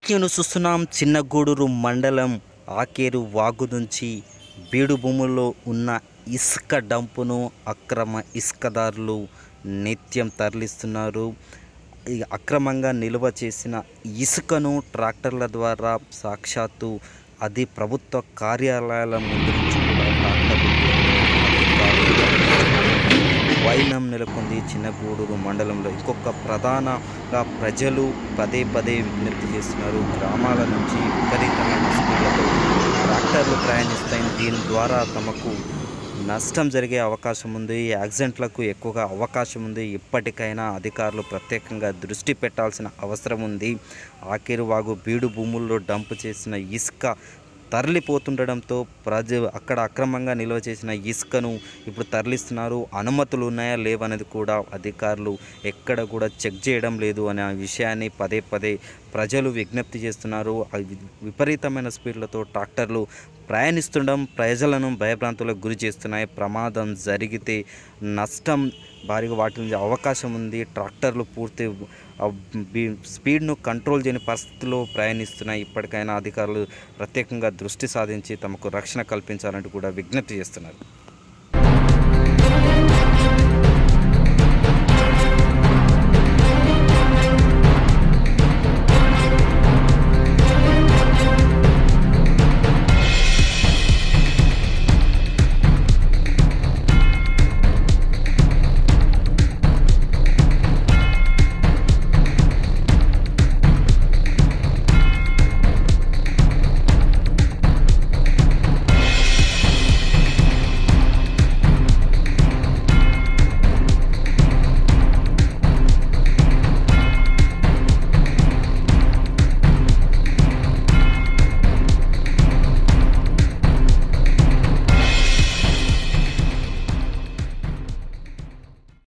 break news చూస్తున్నాం చిన్నగూడూరు మండలం ఆకేరు వాగు నుంచి బీడు భూముల్లో ఉన్న ఇసుక డంపును అక్రమ ఇసుకదారులు నిత్యం తరలిస్తున్నారు ఈ అక్రమంగా నిల్వ చేసిన ఇసుకను ట్రాక్టర్ల ద్వారా సాక్షాత్తు అది ప్రభుత్వ కార్యాలయాల ముందు నుంచి కూడా ట్రాక్టర్లు వైనం నెలకొంది చిన్నగూడూరు మండలంలో ఇంకొక ప్రధానంగా ప్రజలు పదే పదే విజ్ఞప్తి చేస్తున్నారు గ్రామాల నుంచి విపరీతమైన స్పీడ్లతో ట్రాక్టర్లు ప్రయాణిస్తాయి దీని ద్వారా తమకు నష్టం జరిగే అవకాశం ఉంది యాక్సిడెంట్లకు ఎక్కువగా అవకాశం ఉంది ఇప్పటికైనా అధికారులు ప్రత్యేకంగా దృష్టి పెట్టాల్సిన అవసరం ఉంది ఆఖిరు వాగు బీడు భూముల్లో డంప్ చేసిన ఇసుక తరలిపోతుండడంతో ప్రజ అక్కడ అక్రమంగా నిల్వ చేసిన ఇసుకను ఇప్పుడు తరలిస్తున్నారు అనుమతులు ఉన్నాయా లేవనేది కూడా అధికారులు ఎక్కడ కూడా చెక్ చేయడం లేదు అనే ఆ విషయాన్ని పదే పదే ప్రజలు విజ్ఞప్తి చేస్తున్నారు ఆ వి- విపరీతమైన స్పీడ్లతో ట్రాక్టర్లు ప్రయాణిస్తుండడం ప్రజలను భయభ్రాంతులకు గురి చేస్తున్నాయి ప్రమాదం జరిగితే నష్టం భారీగా వాటి నుంచి అవకాశం ఉంది ట్రాక్టర్లు పూర్తి ఆ బి- స్పీడ్ను కంట్రోల్ చేయని పరిస్థితుల్లో ప్రయాణిస్తున్నాయి ఇప్పటికైనా అధికారులు ప్రత్యేకంగా దృష్టి సాధించి తమకు రక్షణ కల్పించాలంటూ కూడా విజ్ఞప్తి చేస్తున్నారు